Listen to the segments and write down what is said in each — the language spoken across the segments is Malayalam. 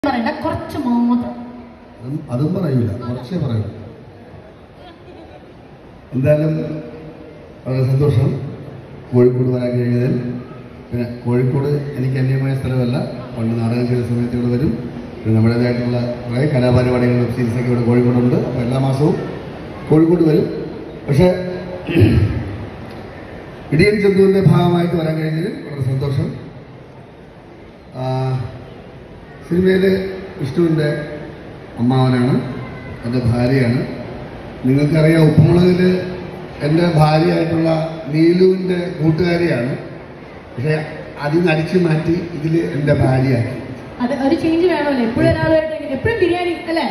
പറയണ്ട കുറച്ച് മാത്രം അതും അതും പറയൂല കുറച്ചേ പറയൂ എന്തായാലും വളരെ സന്തോഷം കോഴിക്കോട് വരാൻ കഴിഞ്ഞതിൽ പിന്നെ കോഴിക്കോട് എനിക്ക് അന്യമായ സ്ഥലമല്ല പണ്ട് നാടകം ചെയ്ത സമയത്ത് ഇവിടെ വരും പിന്നെ നമ്മുടേതായിട്ടുള്ള കുറേ കലാപരിപാടികൾ വെബ് സീരീസൊക്കെ ഇവിടെ കോഴിക്കോടുണ്ട് അപ്പോൾ എല്ലാ മാസവും കോഴിക്കോട് വരും പക്ഷേ ഇടിയൻ ചന്തുവിൻ്റെ ഭാഗമായിട്ട് വരാൻ കഴിഞ്ഞതിൽ വളരെ സന്തോഷം ആ, സിനിമയിൽ വിഷ്ണുവിൻ്റെ അമ്മാവനാണ് എൻ്റെ ഭാര്യയാണ് നിങ്ങൾക്കറിയാം ഉപ്പുമുളകിൽ എൻ്റെ ഭാര്യയായിട്ടുള്ള നീലുവിൻ്റെ കൂട്ടുകാരിയാണ് പക്ഷേ അതിൽ നിന്ന് അടിച്ചു മാറ്റി ഇതിൽ എൻ്റെ ഭാര്യയാക്കി അത് ഒരു ചേഞ്ച് വേണമല്ലോ എപ്പോഴും ഒരാളായിട്ട് എപ്പോഴും ബിരിയാണി അല്ലേ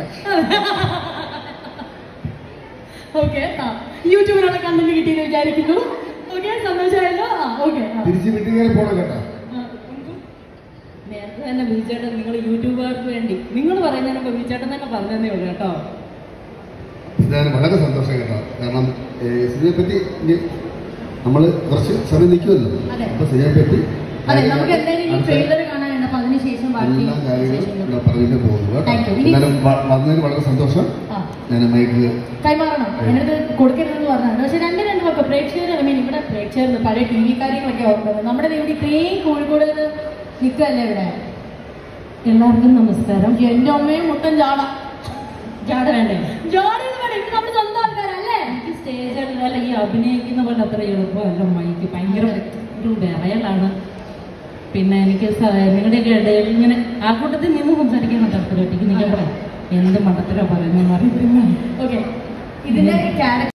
ഓക്കെ ആ യൂട്യൂബിലുള്ള കണ്ടന്റ് കിട്ടിയെന്ന് വിചാരിക്കുന്നു ഓക്കെ സന്തോഷമായല്ലോ ആ ഓക്കെ തിരിച്ച് വീട്ടിൽ പോകണം കേട്ടോ നേരത്തെ തന്നെ ബീച്ചേട്ടൻ നിങ്ങൾ യൂട്യൂബുകാർക്ക് വേണ്ടി നിങ്ങൾ പറയുന്നതിന് മുമ്പ് ബീച്ചേട്ടൻ തന്നെ പറഞ്ഞതേ ഉള്ളൂ കേട്ടോ എന്തായാലും വളരെ സന്തോഷം കേട്ടോ കാരണം ഏഹ്, സിനിമയെ പറ്റി ഇനി നമ്മൾ കുറച്ച് സമയം നിൽക്കുമല്ലോ അതെ. അപ്പോൾ സിനിമയെ പറ്റി അതെ നമുക്ക് എന്തായാലും ഈ അടുത്ത ട്രെയിലർ കാണാനുണ്ട് അപ്പൊ അതിനുശേഷം ബാക്കി എല്ലാ കാര്യങ്ങളും വിശേഷങ്ങൾ. ഇവിടെ പറഞ്ഞിട്ട് പോകുന്നു കേട്ടോ Thank you. ഇനി- എന്തായാലും വ- വന്നതിന് വളരെ സന്തോഷം ആ ഞാൻ മൈക്ക് കൈമാറണം എന്നിട്ട് കൊടുക്കരുതെന്ന് പറഞ്ഞാണ് പക്ഷെ രണ്ട് രണ്ട് പക്കം പ്രേക്ഷകർ ഐ മീൻ ഇവിടെ പ്രേക്ഷകർ പഴയ ടി വി കാര്യങ്ങളൊക്കെ ഓർക്കുന്നത് നമ്മുടെ ദേ ഇവിടെ ഇത്രയും കോഴിക്കോട് നിൽക്കല്ലേ ഇവിടെ എല്ലാവർക്കും നമസ്കാരം എന്റെ അമ്മയും മുട്ടൻ ജാട ജാട വേണ്ടേ ജാടയെന്ന് വേണം ഇത് നമ്മുടെ സ്വന്തം ആൾക്കാരല്ലേ എനിക്ക് സ്റ്റേജിൽ അല്ല ഈ അഭിനയിക്കുന്ന പോലെ അത്ര എളുപ്പമല്ല മൈക്ക് ഭയങ്കര ഒരു വിറയലാണ് പിന്നെ എനിക്ക് സ- നിങ്ങളുടെയൊക്കെ ഇടയിൽ ഇങ്ങനെ ആ കൂട്ടത്തിൽ നിന്ന് സംസാരിക്കാൻ താല്പര്യം ഒറ്റയ്ക്ക് നിൽക്കാൻ പറയാം എന്ത് മണ്ടത്തിലോ പറയുന്നതെന്ന് അറിയത്തില്ല ഓക്കെ ഇതിന്റെ ക്യാരക്ടർ